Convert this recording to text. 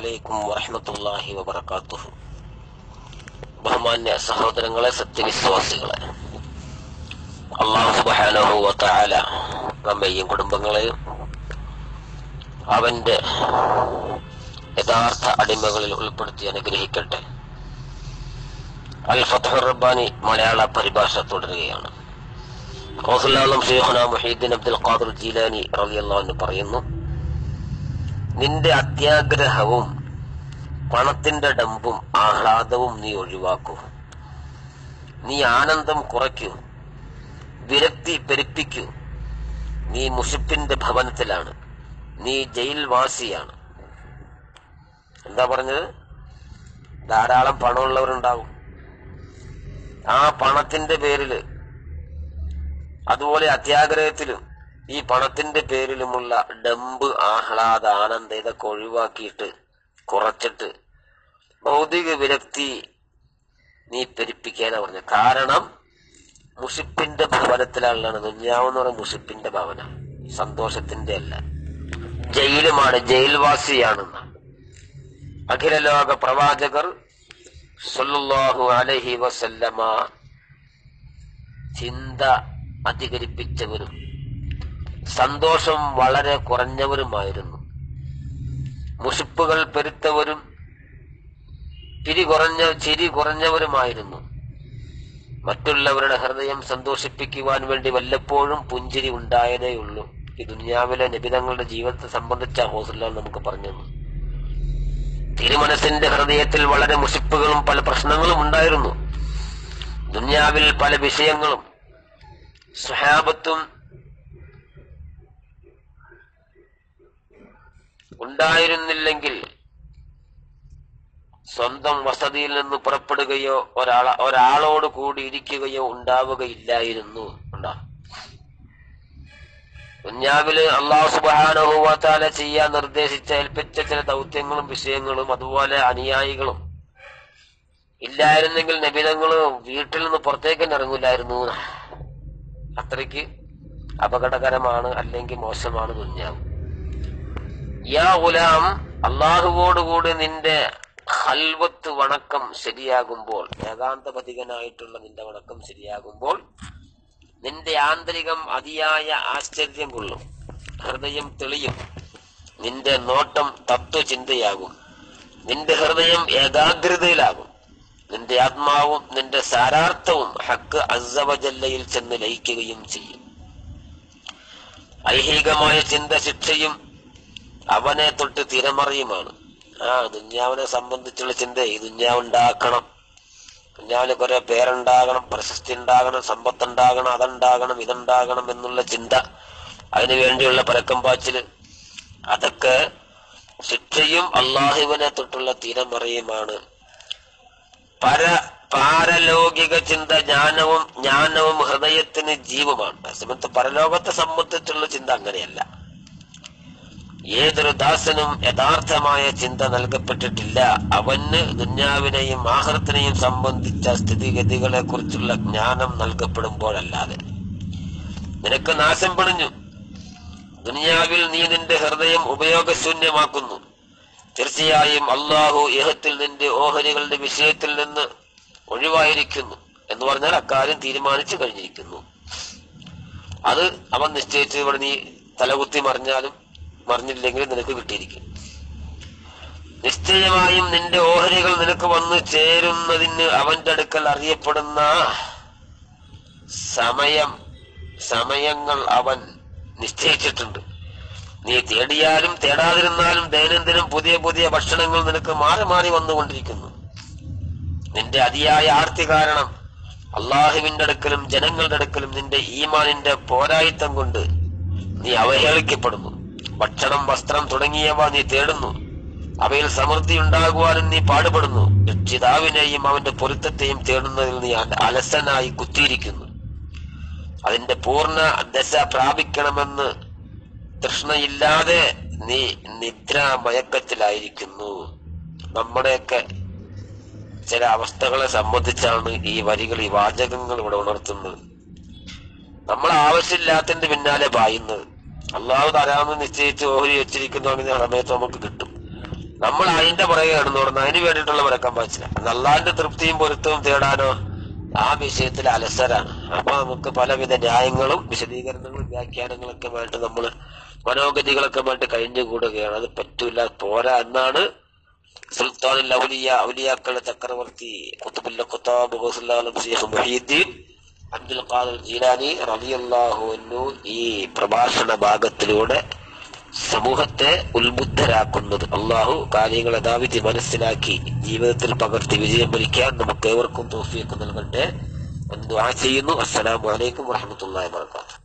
അലൈക്കും വറഹ്മത്തുള്ളാഹി വബറകാതുഹു ബഹുമാന്യ സഹോദരങ്ങളെ സത്യവിശ്വാസികളെ അള്ളാഹു സുബ്ഹാനഹു വതആല നമ്മെയും കുടുംബങ്ങളെയും അവന്റെ യഥാർത്ഥ അടിമകളിൽ ഉൾപ്പെടുത്തി അനുഗ്രഹിക്കട്ടെ അൽ ഫത്ഹു റബ്ബാനി മലയാള പരിഭാഷ തുടരുകയാണ് റസൂലുള്ളാഹി ഷെയ്ഖുന മുഹീദ്ദീൻ അബ്ദുൽ ഖാദിർ ജീലാനി റളിയല്ലാഹു അൻഹു പറയുന്നു നിന്റെ അത്യാഗ്രഹവും പണത്തിന്റെ ഡമ്പും ആഹ്ലാദവും നീ ഒഴിവാക്കൂ നീ ആനന്ദം കുറയ്ക്കൂ വിരക്തി പെരുപ്പിക്കൂ നീ മുഷിപ്പിന്റെ ഭവനത്തിലാണ് നീ ജയിൽവാസിയാണ് എന്താ പറഞ്ഞത് ധാരാളം പണമുള്ളവരുണ്ടാകും ആ പണത്തിന്റെ പേരില് അതുപോലെ അത്യാഗ്രഹത്തിലും ഈ പണത്തിന്റെ പേരിലുമുള്ള ഡമ്പ് ആഹ്ലാദ ആനന്ദം ഇതൊക്കെ ഒഴിവാക്കിയിട്ട് കുറച്ചിട്ട് ഭൗതിക വിരക്തി നീ പെരുപ്പിക്കാനാ പറഞ്ഞത് കാരണം മുഷിപ്പിന്റെ ഭവനത്തിലാണ് ദുഞ്ഞാവെന്ന് പറയുന്ന മുഷിപ്പിന്റെ ഭവനം സന്തോഷത്തിന്റെ അല്ല ജയിലുമാണ് ജയിൽവാസിയാണെന്ന് അഖില ലോക പ്രവാചകർ സല്ലല്ലാഹു അലൈഹി വസല്ലമ ചിന്ത അധികരിപ്പിച്ചവരും സന്തോഷം വളരെ കുറഞ്ഞവരുമായിരുന്നു മുഷിപ്പുകൾ പെരുത്തവരും പിരി കുറഞ്ഞ ചിരി കുറഞ്ഞവരുമായിരുന്നു മറ്റുള്ളവരുടെ ഹൃദയം സന്തോഷിപ്പിക്കുവാൻ വേണ്ടി വല്ലപ്പോഴും പുഞ്ചിരി ഉണ്ടായതേയുള്ളൂ ഈ ദുനിയാവിലെ നിബിതങ്ങളുടെ ജീവിതത്തെ സംബന്ധിച്ച ഹോസുല്ല നമുക്ക് പറഞ്ഞു തന്നു. തിരുമനസിന്റെ ഹൃദയത്തിൽ വളരെ മുഷിപ്പുകളും പല പ്രശ്നങ്ങളും ഉണ്ടായിരുന്നു ദുനിയാവിൽ പല വിഷയങ്ങളും സുഹാബത്തും ഉണ്ടായിരുന്നില്ലെങ്കിൽ സ്വന്തം വസതിയിൽ നിന്ന് പുറപ്പെടുകയോ ഒരാള ഒരാളോട് കൂടി ഇരിക്കുകയോ ഉണ്ടാവുകയില്ലായിരുന്നു ഉണ്ടാ കുഞ്ഞാവില് അള്ളാഹു സുബാനുഭവത്താല ചെയ്യാൻ നിർദ്ദേശിച്ച ഏൽപ്പിച്ച ചില ദൗത്യങ്ങളും വിഷയങ്ങളും അതുപോലെ അനുയായികളും ഇല്ലായിരുന്നെങ്കിൽ നബിതങ്ങള് വീട്ടിൽ നിന്ന് പുറത്തേക്ക് തന്നെ ഇറങ്ങില്ലായിരുന്നു അത്രയ്ക്ക് അപകടകരമാണ് അല്ലെങ്കിൽ മോശമാണ് ദുഞ്ഞാവ് യാ ഗുലാം അള്ളാഹുവോടുകൂടി നിന്റെ ഹൽവത്ത് വണക്കം ശരിയാകുമ്പോൾ ഏകാന്തപതികനായിട്ടുള്ള നിന്റെ വണക്കം ശരിയാകുമ്പോൾ നിന്റെ ആന്തരികം അതിയായ ആശ്ചര്യം കൊള്ളും ഹൃദയം തെളിയും നിന്റെ നോട്ടം തത്വചിന്തയാകും നിന്റെ ഹൃദയം ഏകാഗ്രതയിലാകും നിന്റെ ആത്മാവും നിന്റെ സാരാർത്ഥവും ഹക്ക് അസവജല്ലയിൽ ചെന്ന് ലയിക്കുകയും ചെയ്യും ഐഹികമായ ചിന്ത ശിക്ഷയും അവനെ തൊട്ട് തിരമറിയുമാണ് ആ ദുഞ്ഞാവിനെ സംബന്ധിച്ചുള്ള ചിന്ത ഈ ദുഞ്ഞാവ് ഉണ്ടാക്കണം ദുഞ്ഞാവിന് കുറെ പേരുണ്ടാകണം പ്രശസ്തി ഉണ്ടാകണം സമ്പത്ത് ഉണ്ടാകണം അതുണ്ടാകണം ഇതുണ്ടാകണം എന്നുള്ള ചിന്ത അതിനു വേണ്ടിയുള്ള പരക്കം പാച്ചില് അതൊക്കെ ശിക്ഷയും അള്ളാഹുവിനെ തൊട്ടുള്ള തിരമറിയുമാണ് പര പാരലൗകിക ചിന്ത ജ്ഞാനവും ജ്ഞാനവും ഹൃദയത്തിന് ജീവമാണ് അതേസമയത്ത് പരലോകത്തെ സംബന്ധിച്ചുള്ള ചിന്ത അങ്ങനെയല്ല ഏതൊരു ദാസനും യഥാർത്ഥമായ ചിന്ത നൽകപ്പെട്ടിട്ടില്ല അവന് ദുഞ്ഞാവിനെയും ആഹൃത്തിനെയും സംബന്ധിച്ച സ്ഥിതിഗതികളെ കുറിച്ചുള്ള ജ്ഞാനം നൽകപ്പെടുമ്പോഴല്ലാതെ നിനക്ക് നാശം പിടിഞ്ഞു ദുനിയാവിൽ നീ നിന്റെ ഹൃദയം ഉപയോഗശൂന്യമാക്കുന്നു തീർച്ചയായും അള്ളാഹു ഇഹത്തിൽ നിന്റെ ഓഹരികളുടെ വിഷയത്തിൽ നിന്ന് ഒഴിവായിരിക്കുന്നു എന്ന് പറഞ്ഞാൽ അക്കാര്യം തീരുമാനിച്ചു കഴിഞ്ഞിരിക്കുന്നു അത് അവൻ നിശ്ചയിച്ച് ഇവിടെ നീ തലകുത്തി മറിഞ്ഞാലും മറിഞ്ഞില്ലെങ്കിൽ നിനക്ക് കിട്ടിയിരിക്കും നിശ്ചയമായും നിന്റെ ഓഹരികൾ നിനക്ക് വന്നു ചേരുന്നതിന് അവന്റെ അടുക്കൽ അറിയപ്പെടുന്ന സമയം സമയങ്ങൾ അവൻ നിശ്ചയിച്ചിട്ടുണ്ട് നീ തേടിയാലും തേടാതിരുന്നാലും ദൈനംദിനം പുതിയ പുതിയ ഭക്ഷണങ്ങൾ നിനക്ക് മാറി മാറി വന്നുകൊണ്ടിരിക്കുന്നു നിന്റെ അതിയായ ആർത്തി കാരണം അള്ളാഹുവിന്റെ അടുക്കലും ജനങ്ങളുടെ അടുക്കലും നിന്റെ ഈമാനിന്റെ പോരായിത്തം കൊണ്ട് നീ അവഹേളിക്കപ്പെടുന്നു ഭക്ഷണം വസ്ത്രം തുടങ്ങിയവ നീ തേടുന്നു അവയിൽ സമൃദ്ധി ഉണ്ടാകുവാനും നീ പാടുപെടുന്നു രക്ഷിതാവിനെയും അവന്റെ പൊരുത്തത്തെയും തേടുന്നതിൽ നീ അല- അലസനായി കുത്തിയിരിക്കുന്നു അതിന്റെ പൂർണ്ണ ദശ പ്രാപിക്കണമെന്ന് തൃഷ്ണയില്ലാതെ നീ നിദ്രാമയക്കത്തിലായിരിക്കുന്നു നമ്മുടെയൊക്കെ ചില അവസ്ഥകളെ സംബന്ധിച്ചാണ് ഈ വരികൾ ഈ വാചകങ്ങൾ ഇവിടെ ഉണർത്തുന്നത് നമ്മൾ ആവശ്യമില്ലാത്തതിന്റെ പിന്നാലെ പായുന്നത് അള്ളാഹു തരാമെന്ന് നിശ്ചയിച്ച് ഓഹരി വെച്ചിരിക്കുന്ന സമയത്ത് നമുക്ക് കിട്ടും നമ്മൾ അതിന്റെ പുറകെ കിടന്നു അതിന് വേണ്ടിയിട്ടുള്ള വരക്കാൻ പാടില്ല അള്ളാന്റെ തൃപ്തിയും പൊരുത്തവും തേടാനോ ആ വിഷയത്തിൽ അലസരാണ് അപ്പൊ നമുക്ക് പലവിധ ന്യായങ്ങളും വിശദീകരണങ്ങളും വ്യാഖ്യാനങ്ങളൊക്കെ ആയിട്ട് നമ്മൾ മനോഗതികളൊക്കെ ആയിട്ട് കഴിഞ്ഞുകൂടുകയാണ് അത് പറ്റൂല പോരാ എന്നാണ് സുൽത്താൻ ഔലിയ ഔലിയാക്കളുടെ ചക്രവർത്തി കുത്തുബുല്ല കുത്താബ് ഗൗസുല്ലാലും ഷെയ്ഖ് മുഹീദ്ദീൻ അബ്ദുൽ ഖാദർ ജീലാനി റളിയല്ലാഹു അൻഹു ഈ പ്രഭാഷണ ഭാഗത്തിലൂടെ സമൂഹത്തെ ഉത്ബുദ്ധരാക്കുന്നത് അള്ളാഹു കാര്യങ്ങൾ യഥാവിധി മനസ്സിലാക്കി ജീവിതത്തിൽ പകർത്തി വിജയം വരിക്കാൻ നമുക്ക് ഏവർക്കും തോഫിയൊക്കെ നൽകട്ടെ എന്ന് ദുആ ചെയ്യുന്നു അസ്സലാമു അലൈക്കും വറഹ്മത്തുള്ളാഹി വബറകാതുഹു